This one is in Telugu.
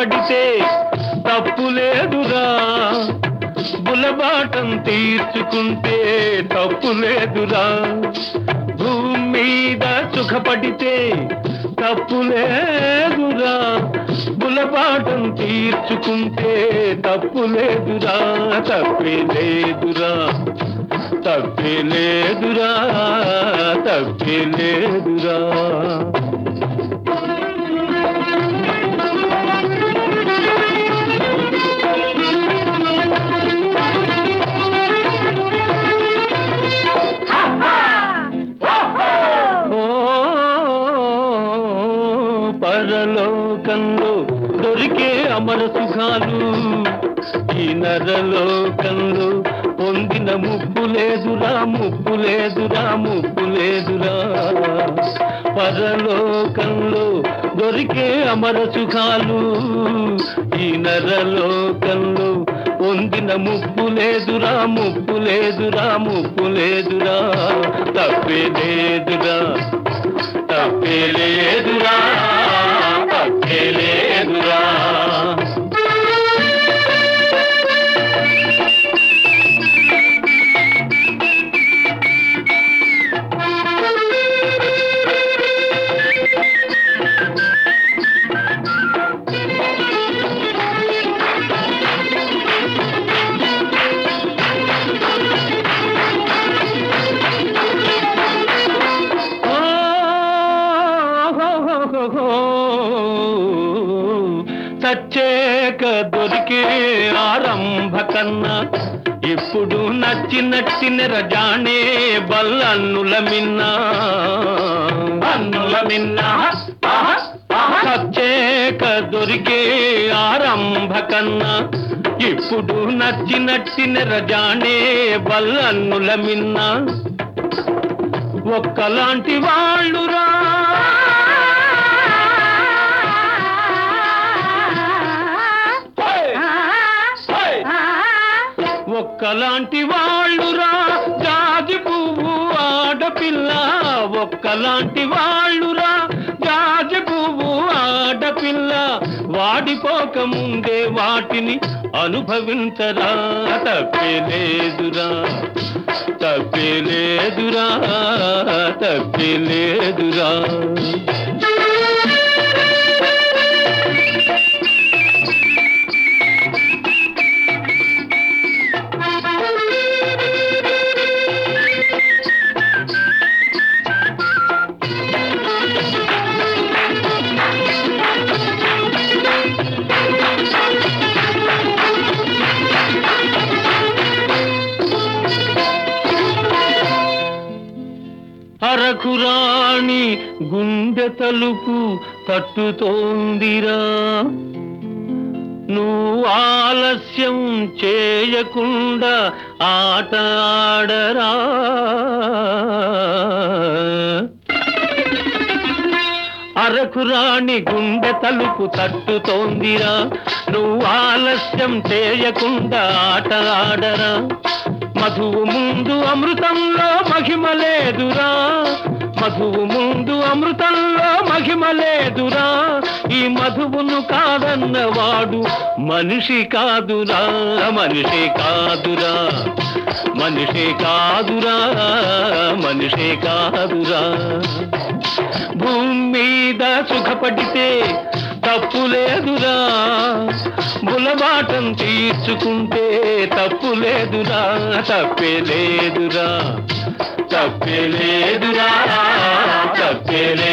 సుఖపడితే తప్పు లేదురా బులబాటం తీర్చుకుంటే తప్పు లేదురా భూమి మీద సుఖపడితే తప్పు లేదురా బులబాటం తీర్చుకుంటే తప్పు లేదురా తప్పే లేదురా తప్పే లేదురా తప్పే లేదురా ఓ పరలోకంలో దొరికే అమర సుఖాలు ఈ నరలోకంలో పొందిన ముప్పు లేదురా ముప్పు లేదురా ముప్పు లేదురా పరలోకంలో దొరికే అమర సుఖాలు ఈ నరలోకంలో పొందిన ముప్పు లేదురా ముప్పు లేదురా ముప్పు లేదురా తప్పే లేదురా తప్పే లేదురా తప్పే లేదురా చచ్చేక దొరికే ఆరంభ కన్నా ఇప్పుడు నచ్చి నచ్చిన రజానే బల్లన్నుల మిన్నా అన్నుల మిన్నా చచ్చేక దొరికే ఆరంభ కన్నా ఇప్పుడు నచ్చి నచ్చిన రజానే బల్లన్నుల మిన్నా ఒక్కలాంటి వాళ్ళురా ఒక్కలాంటి వాళ్ళురా జాజి పువ్వు ఆడపిల్ల ఒక్కలాంటి వాళ్ళురా జాజి పువ్వు ఆడపిల్ల వాడిపోక ముందే వాటిని అనుభవించరా తప్పే లేదురా తప్పే లేదురా తప్పే లేదురా అరకురాణి గుండె తలుపు తట్టుతోందిరా నువ్వు ఆలస్యం చేయకుండా ఆట ఆడరా అరకురాణి గుండె తలుపు తట్టుతోందిరా నువ్వు ఆలస్యం చేయకుండా ఆట ఆడరా మధువు ముందు అమృతంలో మహిమ లేదురా మధువు ముందు అమృతంలో మహిమ లేదురా ఈ మధువును కాదన్నవాడు మనిషి కాదురా మనిషి కాదురా మనిషి కాదురా మనిషి కాదురా భూమి మీద సుఖపడితే తప్పు లేదురా బులబాటం తీర్చుకుంటే తప్పు లేదురా తప్పే లేదురా తప్పే లేదురా తప్పే లేదు